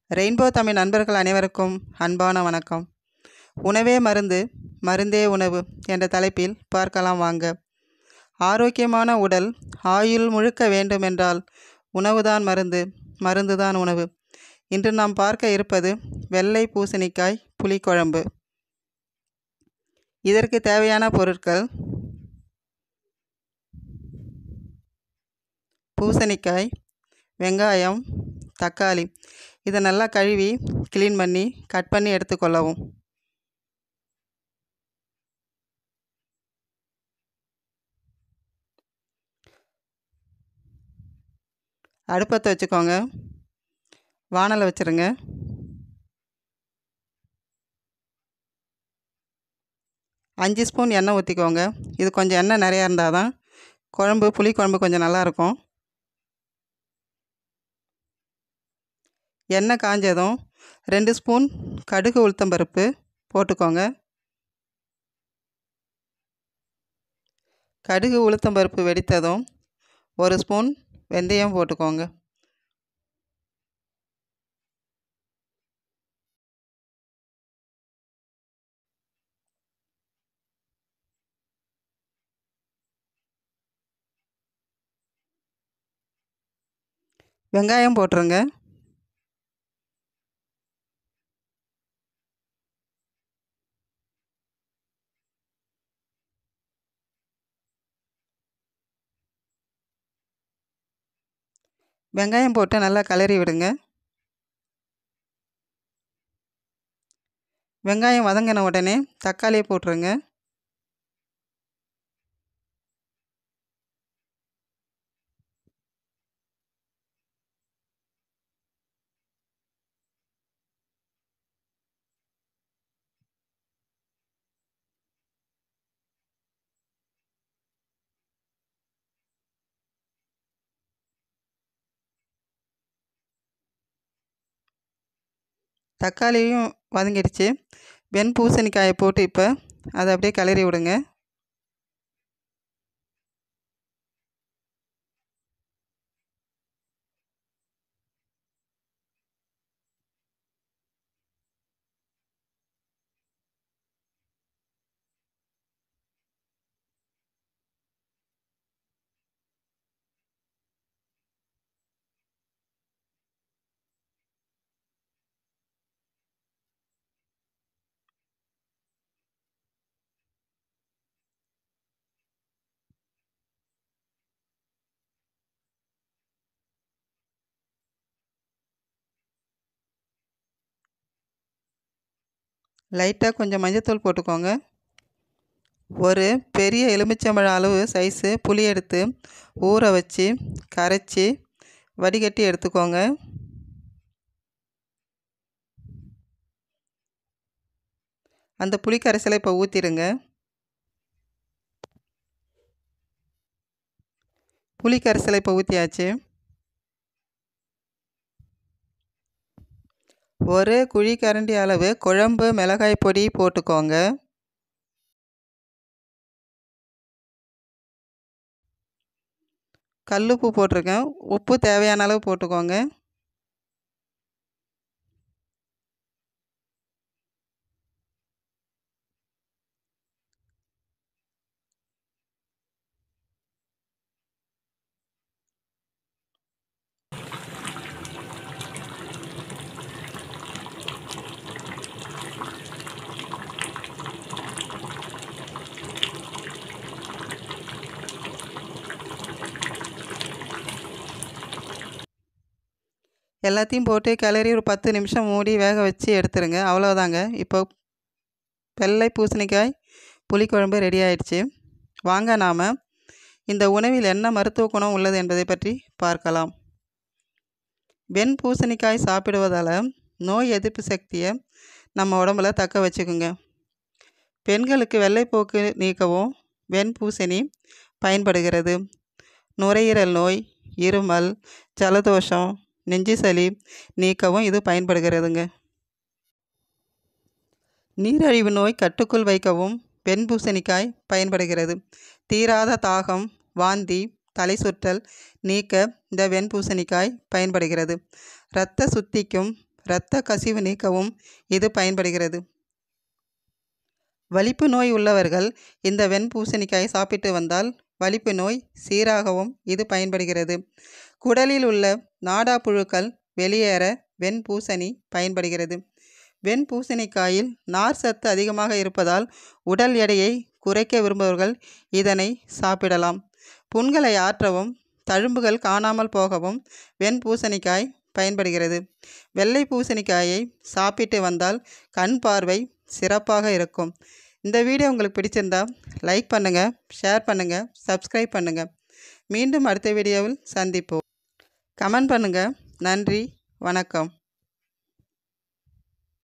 rainbow Tamil நண்பர்கள் அனைவருக்கும் அன்பான வணக்கம் உணவே மருந்து மருந்தே உணவு என்ற தலைப்பில் பார்க்கலாம் வாங்க ஆரோக்கியமான உடல் ஆயுள் முழுக்க வேண்டுமென்றால் உணவுதான் மருந்து மருந்துதான் உணவு இன்று நாம் பார்க்க இருப்பது வெள்ளை பூசணிக்காய் புளிக்குழம்பு இதற்கு தேவையான பொருட்கள் பூசணிக்காய் வெங்காயம் தக்காளி இதை நல்லா கழுவி க்ளீன் பண்ணி கட் பண்ணி எடுத்துக்கொள்ளவும் அடுப்பத்தை வச்சுக்கோங்க வானலை வச்சுருங்க அஞ்சு ஸ்பூன் எண்ணெய் ஊற்றிக்கோங்க இது கொஞ்சம் எண்ணெய் நிறையா இருந்தால் தான் குழம்பு புளி குழம்பு கொஞ்சம் நல்லாயிருக்கும் எண்ணெய் காஞ்சதும் ரெண்டு ஸ்பூன் கடுகு உளுத்தம்பருப்பு போட்டுக்கோங்க கடுகு உளுத்தம்பருப்பு வெடித்ததும் ஒரு ஸ்பூன் வெந்தயம் போட்டுக்கோங்க வெங்காயம் போட்டுருங்க வெங்காயம் போட்டு நல்லா கிளறி விடுங்க வெங்காயம் வதங்கின உடனே தக்காளியை போட்டுருங்க தக்காளியும் வதங்கிடுச்சு வெண் பூசணிக்காயை போட்டு இப்போ அதை அப்படியே கிளறி விடுங்க லைட்டாக கொஞ்சம் மஞ்சத்தூள் போட்டுக்கோங்க ஒரு பெரிய எலுமிச்சம்பழம் அளவு சைஸு புளி எடுத்து ஊற வச்சு கரைச்சி வடிகட்டி எடுத்துக்கோங்க அந்த புளி கரைசலை இப்போ ஊற்றிடுங்க புளி கரைசலை இப்போ ஊற்றியாச்சு ஒரு குழி கரண்டி அளவு குழம்பு மிளகாய் பொடி போட்டுக்கோங்க கல்லுப்பு போட்டிருக்கேன் உப்பு தேவையான அளவு போட்டுக்கோங்க எல்லாத்தையும் போட்டு கிளறி ஒரு பத்து நிமிஷம் மூடி வேக வச்சு எடுத்துருங்க அவ்வளோதாங்க இப்போ வெள்ளை பூசணிக்காய் புளிக்குழம்பு ரெடி ஆயிடுச்சு வாங்க நாம் இந்த உணவில் என்ன மருத்துவ குணம் உள்ளது என்பதை பற்றி பார்க்கலாம் வெண் பூசணிக்காய் சாப்பிடுவதால் நோய் எதிர்ப்பு சக்தியை நம்ம உடம்புல தக்க வச்சுக்குங்க பெண்களுக்கு வெள்ளைப்போக்கு நீக்கவும் வெண் பூசணி பயன்படுகிறது நுரையீரல் நோய் இருமல் ஜலதோஷம் நெஞ்சு சளி நீக்கவும் இது பயன்படுகிறதுங்க நீரழிவு நோய் கட்டுக்குள் வைக்கவும் வெண் பூசணிக்காய் பயன்படுகிறது தீராத தாகம் வாந்தி தலை சுற்றல் நீக்க இந்த வெண் பூசணிக்காய் பயன்படுகிறது இரத்த சுத்திக்கும் இரத்த கசிவு நீக்கவும் இது பயன்படுகிறது வலிப்பு நோய் உள்ளவர்கள் இந்த வெண்பூசணிக்காய் சாப்பிட்டு வந்தால் வலிப்பு நோய் சீராகவும் இது பயன்படுகிறது குடலில் உள்ள நாடா புழுக்கள் வெளியேற வெண்பூசணி பயன்படுகிறது வெண்பூசணிக்காயில் நார் சத்து அதிகமாக இருப்பதால் உடல் எடையை குறைக்க விரும்புபவர்கள் இதனை சாப்பிடலாம் புண்களை ஆற்றவும் தழும்புகள் காணாமல் போகவும் வெண்பூசணிக்காய் பயன்படுகிறது வெள்ளை பூசணிக்காயை சாப்பிட்டு வந்தால் கண் பார்வை சிறப்பாக இருக்கும் இந்த வீடியோ உங்களுக்கு பிடிச்சிருந்தா லைக் பண்ணுங்கள் ஷேர் பண்ணுங்கள் சப்ஸ்கிரைப் பண்ணுங்கள் மீண்டும் அடுத்த வீடியோவில் சந்திப்போம் கமெண்ட் பண்ணுங்கள் நன்றி வணக்கம்